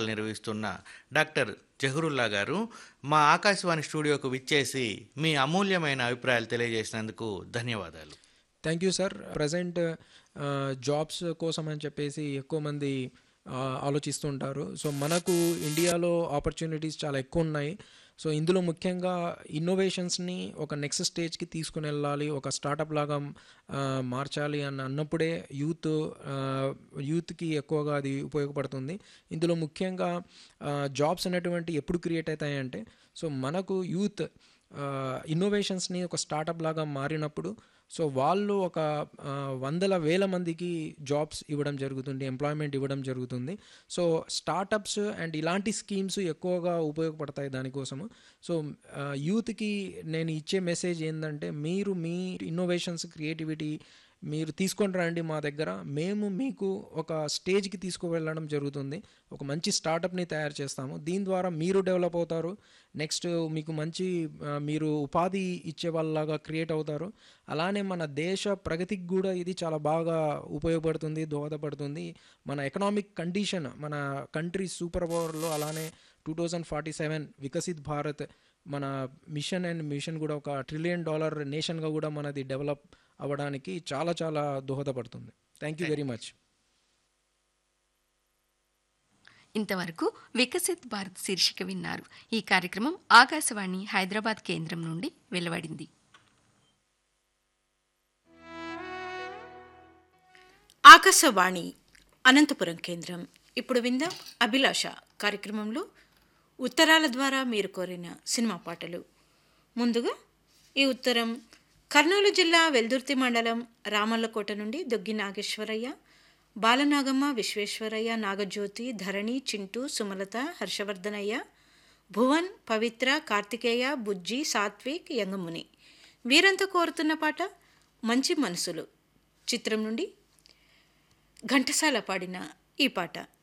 కార్యక్రమాలు నిర్వహిస్తున్న డాక్టర్ జహరుల్లా గారు మా ఆకాశవాణి స్టూడియోకు విచ్చేసి మీ అమూల్యమైన అభిప్రాయాలు తెలియజేసినందుకు ధన్యవాదాలు thank you sir present jobs కోసం అని చెప్పేసి ఎక్కువ మంది ఆ, ఆలోచిస్తుంటారు సో మనకు ఇండియాలో ఆపర్చునిటీస్ చాలా ఎక్కువ ఉన్నాయి సో ఇందులో ముఖ్యంగా ఇన్నోవేషన్స్ని ఒక నెక్స్ట్ స్టేజ్కి తీసుకుని వెళ్ళాలి ఒక స్టార్టప్ లాగా ఆ, మార్చాలి అని అన్నప్పుడే యూత్ యూత్కి ఎక్కువగా అది ఉపయోగపడుతుంది ఇందులో ముఖ్యంగా జాబ్స్ అనేటువంటి ఎప్పుడు క్రియేట్ అవుతాయంటే సో మనకు యూత్ ఇన్నోవేషన్స్ని ఒక స్టార్టప్ లాగా మారినప్పుడు సో వాళ్ళు ఒక ఆ, వందల వేల మందికి జాబ్స్ ఇవ్వడం జరుగుతుంది ఎంప్లాయ్మెంట్ ఇవ్వడం జరుగుతుంది సో స్టార్టప్స్ అండ్ ఇలాంటి స్కీమ్స్ ఎక్కువగా ఉపయోగపడతాయి దానికోసము సో ఆ, యూత్కి నేను ఇచ్చే మెసేజ్ ఏంటంటే మీరు మీ ఇన్నోవేషన్స్ క్రియేటివిటీ మీరు తీసుకొని రండి మా దగ్గర మేము మీకు ఒక స్టేజ్కి తీసుకువెళ్ళడం జరుగుతుంది ఒక మంచి స్టార్టప్ని తయారు చేస్తాము దీని ద్వారా మీరు డెవలప్ అవుతారు నెక్స్ట్ మీకు మంచి ఆ, మీరు ఉపాధి ఇచ్చే వాళ్ళలాగా క్రియేట్ అవుతారు అలానే మన దేశ ప్రగతికి కూడా ఇది చాలా బాగా ఉపయోగపడుతుంది దోహదపడుతుంది మన ఎకనామిక్ కండిషన్ మన కంట్రీ సూపర్ పవర్లో అలానే two thousand forty seven Viksit Bharat మన మిషన్ అండ్ మిషన్ కూడా ఒక ట్రిలియన్ డాలర్ నేషన్గా కూడా మనది డెవలప్ అవ్వడానికి చాలా చాలా దోహదపడుతుంది థ్యాంక్ యూ వెరీ మచ్ ఇంతవరకు వికసిత్ భారత్ శీర్షిక విన్నారు ఈ కార్యక్రమం ఆకాశవాణి హైదరాబాద్ కేంద్రం నుండి వెలువడింది ఆకాశవాణి అనంతపురం కేంద్రం ఇప్పుడు విందాం అభిలాష కార్యక్రమంలో ఉత్తరాల ద్వారా మీరు కోరిన సినిమా పాటలు ముందుగా ఈ ఉత్తరం కర్నూలు జిల్లా వెల్దుర్తి మండలం రామల్లకోట నుండి దొగ్గి నాగేశ్వరయ్య బాలనాగమ్మ విశ్వేశ్వరయ్య నాగజ్యోతి ధరణి చింటూ సుమలత హర్షవర్ధనయ్య భువన్ పవిత్ర కార్తికేయ బుజ్జి సాత్విక్ యంగముని వీరంతా కోరుతున్న పాట మంచి మనసులు చిత్రం నుండి ఘంటసాల పాడిన ఈ పాట